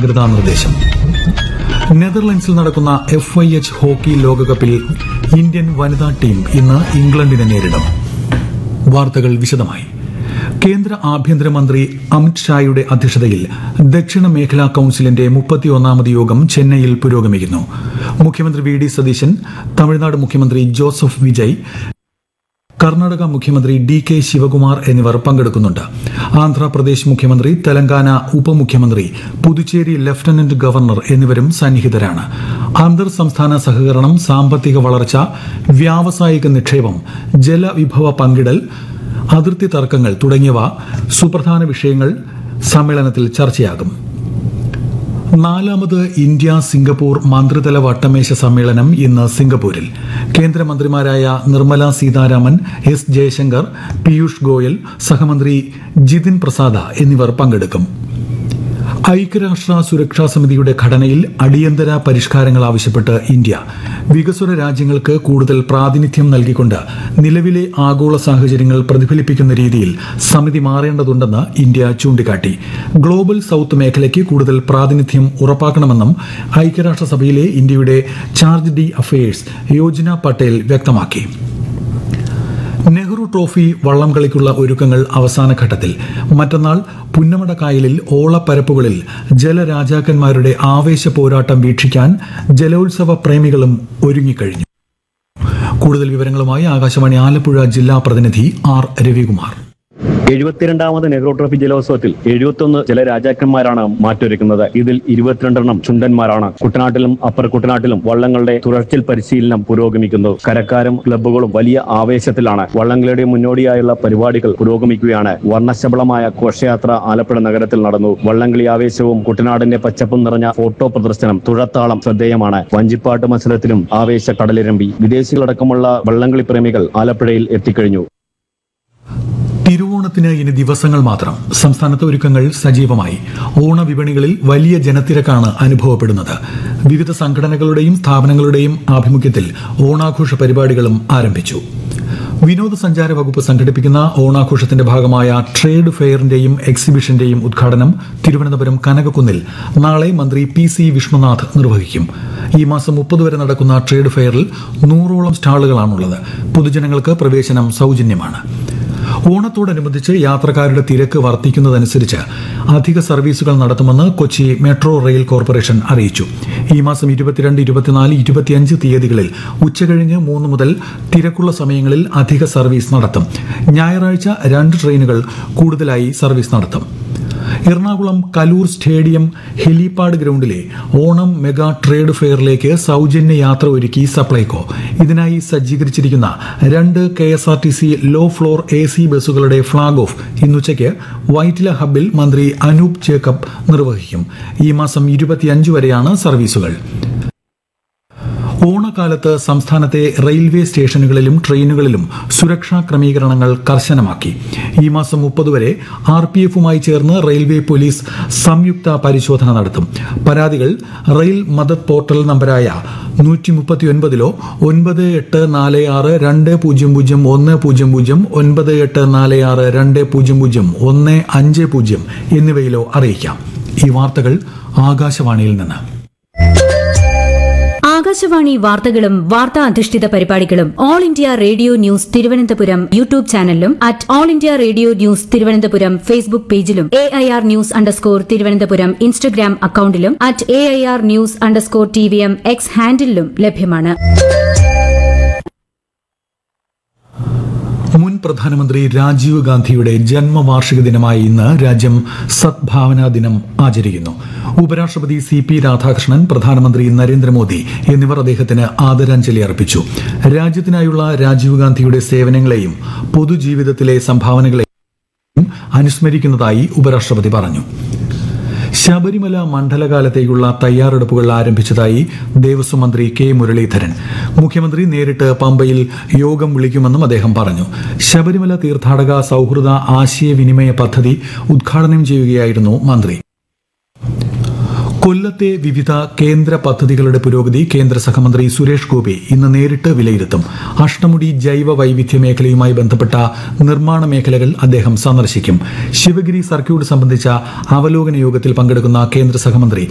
ജാഗ്രതാ നിർദ്ദേശം നെതർലൻഡ്സിൽ നടക്കുന്ന എഫ് ഐ എച്ച് ഹോക്കി ലോകകപ്പിൽ ഇന്ത്യൻ വനിതാ ടീം ഇന്ന് ഇംഗ്ലണ്ടിനെ നേരിടും വാർത്തകൾ വിശദമായി കേന്ദ്ര ആഭ്യന്തരമന്ത്രി അമിത് ഷായുടെ അധ്യക്ഷതയിൽ ദക്ഷിണ മേഖലാ കൌൺസിലിന്റെ മുപ്പത്തിയൊന്നാമത് യോഗം ചെന്നൈയിൽ പുരോഗമിക്കുന്നു മുഖ്യമന്ത്രി വി ഡി സതീശൻ തമിഴ്നാട് മുഖ്യമന്ത്രി ജോസഫ് വിജയ് കർണാടക മുഖ്യമന്ത്രി ഡി കെ ശിവകുമാർ എന്നിവർ പങ്കെടുക്കുന്നുണ്ട് ആന്ധ്രാപ്രദേശ് മുഖ്യമന്ത്രി തെലങ്കാന ഉപമുഖ്യമന്ത്രി പുതുച്ചേരി ലഫ്റ്റനന്റ് ഗവർണർ എന്നിവരും സന്നിഹിതരാണ് അന്തർ സംസ്ഥാന സഹകരണം സാമ്പത്തിക വളർച്ച വ്യാവസായിക നിക്ഷേപം ജലവിഭവ പങ്കിടൽ അതിർത്തി തർക്കങ്ങൾ തുടങ്ങിയവ സുപ്രധാന വിഷയങ്ങൾ സമ്മേളനത്തിൽ ചർച്ചയാകും നാലാമത് ഇന്ത്യ സിംഗപ്പൂർ മന്ത്രിതല വട്ടമേശ സമ്മേളനം ഇന്ന് സിംഗപ്പൂരിൽ കേന്ദ്രമന്ത്രിമാരായ നിർമ്മല സീതാരാമൻ എസ് ജയശങ്കർ പീയൂഷ് ഗോയൽ സഹമന്ത്രി ജിതിൻ പ്രസാദ എന്നിവർ പങ്കെടുക്കും ഐക്യരാഷ്ട്ര സുരക്ഷാ സമിതിയുടെ ഘടനയിൽ അടിയന്തര പരിഷ്കാരങ്ങൾ ആവശ്യപ്പെട്ട് ഇന്ത്യ വികസ്വര രാജ്യങ്ങൾക്ക് കൂടുതൽ പ്രാതിനിധ്യം നൽകിക്കൊണ്ട് നിലവിലെ ആഗോള സാഹചര്യങ്ങൾ പ്രതിഫലിപ്പിക്കുന്ന രീതിയിൽ സമിതി മാറേണ്ടതുണ്ടെന്ന് ഇന്ത്യ ചൂണ്ടിക്കാട്ടി ഗ്ലോബൽ സൌത്ത് മേഖലയ്ക്ക് കൂടുതൽ പ്രാതിനിധ്യം ഉറപ്പാക്കണമെന്നും ഐക്യരാഷ്ട്രസഭയിലെ ഇന്ത്യയുടെ charge d'affaires Yojana Patel വ്യക്തമാക്കി നെഹ്റു ട്രോഫി വള്ളംകളിക്കുള്ള ഒരുക്കങ്ങൾ അവസാന ഘട്ടത്തിൽ മറ്റന്നാൾ പുന്നമട കായലിൽ ഓളപ്പരപ്പുകളിൽ ജലരാജാക്കന്മാരുടെ ആവേശ പോരാട്ടം വീക്ഷിക്കാൻ ജലോത്സവ പ്രേമികളും ഒരുങ്ങിക്കഴിഞ്ഞു കൂടുതൽ വിവരങ്ങളുമായി ആകാശവാണി ആലപ്പുഴ ജില്ലാ പ്രതിനിധി ആർ രവികുമാർ എഴുപത്തിരണ്ടാമത് നെഹ്റു ട്രോഫി ജലോത്സവത്തിൽ എഴുപത്തൊന്ന് ജലരാജാക്കന്മാരാണ് മാറ്റൊരുക്കുന്നത് ഇതിൽ ഇരുപത്തിരണ്ടെണ്ണം ചുണ്ടന്മാരാണ് കുട്ടനാട്ടിലും അപ്പർ കുട്ടനാട്ടിലും വള്ളങ്ങളുടെ തുടർച്ചൽ പരിശീലനം പുരോഗമിക്കുന്നു കരക്കാരും ക്ലബ്ബുകളും വലിയ ആവേശത്തിലാണ് വള്ളംകളിയുടെ മുന്നോടിയായുള്ള പരിപാടികൾ പുരോഗമിക്കുകയാണ് വർണ്ണശബളമായ ഘോഷയാത്ര ആലപ്പുഴ നഗരത്തിൽ നടന്നു വള്ളംകളി ആവേശവും കുട്ടനാടിന്റെ പച്ചപ്പും നിറഞ്ഞ ഫോട്ടോ പ്രദർശനം തുഴത്താളം ശ്രദ്ധേയമാണ് വഞ്ചിപ്പാട്ട് മത്സരത്തിലും ആവേശ കടലിരമ്പി വിദേശികളടക്കമുള്ള വള്ളംകളി പ്രേമികൾ ആലപ്പുഴയിൽ എത്തിക്കഴിഞ്ഞു തിരുവോണത്തിന് ഇനി ദിവസങ്ങൾ മാത്രം സംസ്ഥാനത്ത് ഒരുക്കങ്ങൾ സജീവമായി ഓണവിപണികളിൽ വലിയ ജനത്തിരക്കാണ് അനുഭവപ്പെടുന്നത് വിവിധ സംഘടനകളുടെയും സ്ഥാപനങ്ങളുടെയും ആഭിമുഖ്യത്തിൽ ഓണാഘോഷ പരിപാടികളും ആരംഭിച്ചു വിനോദസഞ്ചാര വകുപ്പ് സംഘടിപ്പിക്കുന്ന ഓണാഘോഷത്തിന്റെ ഭാഗമായ ട്രേഡ് ഫെയറിന്റെയും എക്സിബിഷന്റെയും ഉദ്ഘാടനം തിരുവനന്തപുരം കനകക്കുന്നിൽ നാളെ മന്ത്രി പി സി വിഷ്ണുനാഥ് നിർവഹിക്കും ഈ മാസം മുപ്പത് വരെ നടക്കുന്ന ട്രേഡ് ഫെയറിൽ നൂറോളം സ്റ്റാളുകളാണുള്ളത് പൊതുജനങ്ങൾക്ക് പ്രവേശനം സൌജന്യമാണ് ഓണത്തോടനുബന്ധിച്ച് യാത്രക്കാരുടെ തിരക്ക് വർദ്ധിക്കുന്നതനുസരിച്ച് അധിക സർവീസുകൾ നടത്തുമെന്ന് കൊച്ചി മെട്രോ റെയിൽ കോർപ്പറേഷൻ അറിയിച്ചു ഈ മാസം ഇരുപത്തിരണ്ട് ഇരുപത്തിനാല് ഇരുപത്തിയഞ്ച് തീയതികളിൽ ഉച്ചകഴിഞ്ഞ് മൂന്ന് മുതൽ തിരക്കുള്ള സമയങ്ങളിൽ അധിക സർവീസ് നടത്തും ഞായറാഴ്ച രണ്ട് ട്രെയിനുകൾ കൂടുതലായി സർവീസ് നടത്തും എറണാകുളം കലൂർ സ്റ്റേഡിയം ഹെലിപാഡ് ഗ്രൌണ്ടിലെ ഓണം മെഗാ ട്രേഡ് ഫെയറിലേക്ക് സൌജന്യ യാത്ര ഒരുക്കി സപ്ലൈകോ ഇതിനായി സജ്ജീകരിച്ചിരിക്കുന്ന രണ്ട് K S R T C low floor A C ബസ്സുകളുടെ ഫ്ളാഗ് ഓഫ് ഇന്നുച്ചയ്ക്ക് വൈറ്റില ഹബ്ബിൽ മന്ത്രി അനൂപ് ജേക്കബ് നിർവഹിക്കും ഈ മാസം ഇരുപത്തിയഞ്ച് വരെയാണ് സർവീസുകൾ ഓണക്കാലത്ത് സംസ്ഥാനത്തെ റെയിൽവേ സ്റ്റേഷനുകളിലും ട്രെയിനുകളിലും സുരക്ഷാ ക്രമീകരണങ്ങൾ കർശനമാക്കി ഈ മാസം മുപ്പത് വരെ ആർ പി എഫുമായി ചേർന്ന് റെയിൽവേ പോലീസ് സംയുക്ത പരിശോധന നടത്തും പരാതികൾ റെയിൽ മദത് പോർട്ടൽ നമ്പരായ നൂറ്റി മുപ്പത്തിയൊൻപതിലോ ഒൻപത് എട്ട് നാല് ആറ് രണ്ട് പൂജ്യം പൂജ്യം ഒന്ന് പൂജ്യം പൂജ്യം ഒൻപത് എട്ട് നാല് ആറ് രണ്ട് പൂജ്യം പൂജ്യം ഒന്ന് അഞ്ച് പൂജ്യം എന്നിവയിലോ അറിയിക്കാം ഈ വാർത്തകൾ ആകാശവാണിയിൽ നിന്ന് ആകാശവാണി വാർത്തകളും വാർത്താ അധിഷ്ഠിത പരിപാടികളും all India radio news Thiruvananthapuram YouTube ചാനലിലും at all India radio news Thiruvananthapuram Facebook പേജിലും A I R news underscore Thiruvananthapuram Instagram അക്കൌണ്ടിലും at A I R news underscore T V M X ഹാൻഡിലും ലഭ്യമാണ് മുൻ പ്രധാനമന്ത്രി രാജീവ് ഗാന്ധിയുടെ ജന്മവാർഷിക ദിനമായ ഇന്ന് രാജ്യം സദ്ഭാവനാ ദിനം ആചരിക്കുന്നു ഉപരാഷ്ട്രപതി സി പി രാധാകൃഷ്ണൻ പ്രധാനമന്ത്രി നരേന്ദ്രമോദി എന്നിവർ അദ്ദേഹത്തിന് ആദരാഞ്ജലി അർപ്പിച്ചു രാജ്യത്തിനായുള്ള രാജീവ് ഗാന്ധിയുടെ സേവനങ്ങളെയും പൊതുജീവിതത്തിലെ സംഭാവനകളെയും അനുസ്മരിക്കുന്നതായി ഉപരാഷ്ട്രപതി പറഞ്ഞു ശബരിമല മണ്ഡലകാലത്തേക്കുള്ള തയ്യാറെടുപ്പുകൾ ആരംഭിച്ചതായി ദേവസ്വം മന്ത്രി കെ മുരളീധരൻ മുഖ്യമന്ത്രി നേരിട്ട് പമ്പയിൽ യോഗം വിളിക്കുമെന്നും അദ്ദേഹം പറഞ്ഞു ശബരിമല തീർത്ഥാടക സൌഹൃദ ആശയവിനിമയ പദ്ധതി ഉദ്ഘാടനം ചെയ്യുകയായിരുന്നു മന്ത്രി കൊല്ലത്തെ വിവിധ കേന്ദ്ര പദ്ധതികളുടെ പുരോഗതി കേന്ദ്ര സഹമന്ത്രി സുരേഷ് ഗോപി ഇന്ന് നേരിട്ട് വിലയിരുത്തും അഷ്ടമുടി ജൈവ വൈവിധ്യ മേഖലയുമായി ബന്ധപ്പെട്ട നിർമ്മാണ മേഖലകൾ അദ്ദേഹം സന്ദർശിക്കും ശിവഗിരി സർക്യൂട്ട് സംബന്ധിച്ച അവലോകന യോഗത്തിൽ പങ്കെടുക്കുന്ന കേന്ദ്ര സഹമന്ത്രി